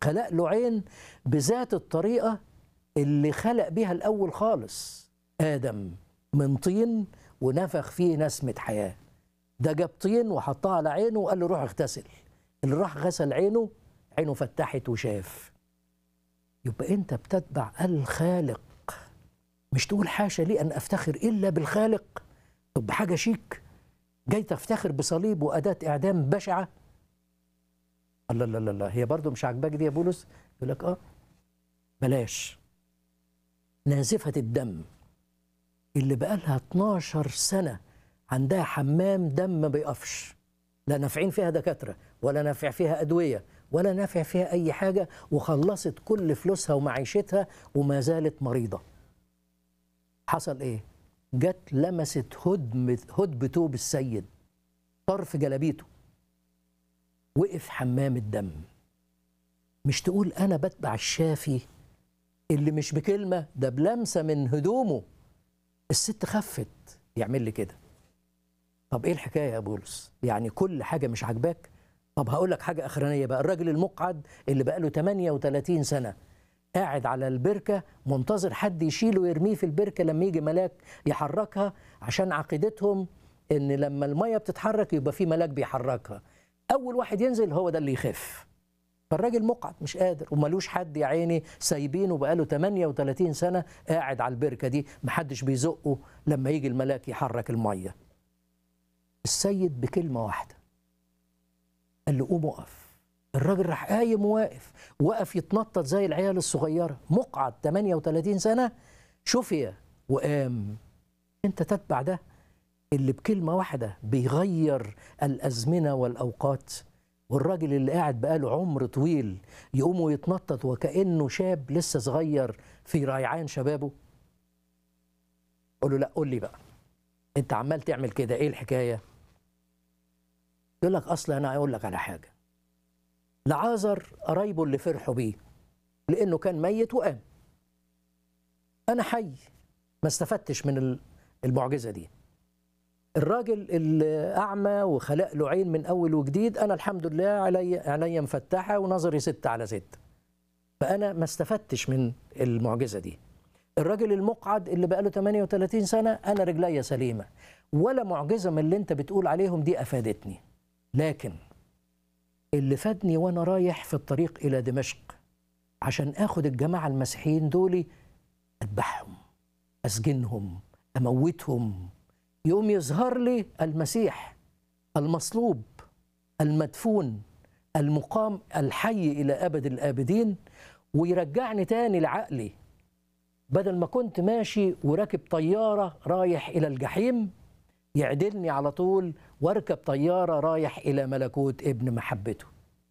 خلق له عين بذات الطريقة اللي خلق بيها الأول خالص آدم من طين ونفخ فيه نسمة حياة ده جاب طين وحطها على عينه وقال له روح اغتسل اللي راح غسل عينه عينه فتحت وشاف يبقى انت بتتبع الخالق مش تقول حاشا لي ان افتخر الا بالخالق طب حاجه شيك جاي تفتخر بصليب واداه اعدام بشعه الله لا لا لا هي برضو مش عاجباك دي يا بولس يقول لك اه بلاش نازفه الدم اللي بقالها 12 سنه عندها حمام دم ما بيقفش لا نافعين فيها دكاتره ولا نافع فيها ادويه ولا نافع فيها اي حاجه وخلصت كل فلوسها ومعيشتها وما زالت مريضه حصل ايه جت لمست هدم هدب توب السيد طرف جلابيته وقف حمام الدم مش تقول انا بتبع الشافي اللي مش بكلمه ده بلمسه من هدومه الست خفت يعمل لي كده طب ايه الحكايه يا بولس يعني كل حاجه مش عاجباك طب هقول لك حاجه اخرانيه بقى الراجل المقعد اللي بقى له 38 سنه قاعد على البركه منتظر حد يشيله ويرميه في البركه لما يجي ملاك يحركها عشان عقيدتهم ان لما الميه بتتحرك يبقى في ملاك بيحركها اول واحد ينزل هو ده اللي يخف فالراجل مقعد مش قادر وملوش حد يا عيني سايبينه بقاله 38 سنه قاعد على البركه دي محدش بيزقه لما يجي الملاك يحرك الميه السيد بكلمه واحده قال له قوم اقف الراجل راح قايم وواقف وقف يتنطط زي العيال الصغيره مقعد 38 سنه شفي وقام انت تتبع ده اللي بكلمه واحده بيغير الازمنه والاوقات والراجل اللي قاعد بقاله عمر طويل يقوم ويتنطط وكانه شاب لسه صغير في ريعان شبابه قول له لا قول لي بقى انت عمال تعمل كده ايه الحكايه يقول لك اصل انا اقول لك على حاجه لعازر قرايبه اللي فرحوا بيه لانه كان ميت وقام انا حي ما استفدتش من المعجزه دي الراجل اللي اعمى وخلق له عين من اول وجديد انا الحمد لله علي عينيا مفتحه ونظري ستة على ستة فانا ما استفدتش من المعجزه دي الراجل المقعد اللي بقاله 38 سنه انا رجليا سليمه ولا معجزه من اللي انت بتقول عليهم دي افادتني لكن اللي فادني وانا رايح في الطريق الى دمشق عشان اخد الجماعه المسيحيين دول اذبحهم اسجنهم اموتهم يقوم يظهر لي المسيح المصلوب المدفون المقام الحي الى ابد الابدين ويرجعني تاني لعقلي بدل ما كنت ماشي وراكب طياره رايح الى الجحيم يعدلني على طول واركب طياره رايح الى ملكوت ابن محبته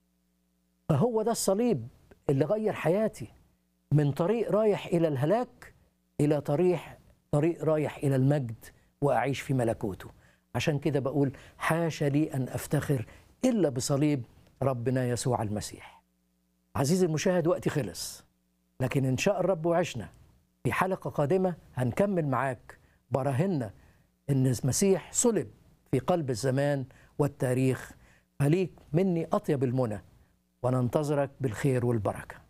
فهو ده الصليب اللي غير حياتي من طريق رايح الى الهلاك الى طريق طريق رايح الى المجد واعيش في ملكوته عشان كده بقول حاشا لي ان افتخر الا بصليب ربنا يسوع المسيح عزيزي المشاهد وقتي خلص لكن ان شاء الرب وعشنا في حلقه قادمه هنكمل معاك براهنا ان المسيح صلب في قلب الزمان والتاريخ فليك مني اطيب المنى وننتظرك بالخير والبركه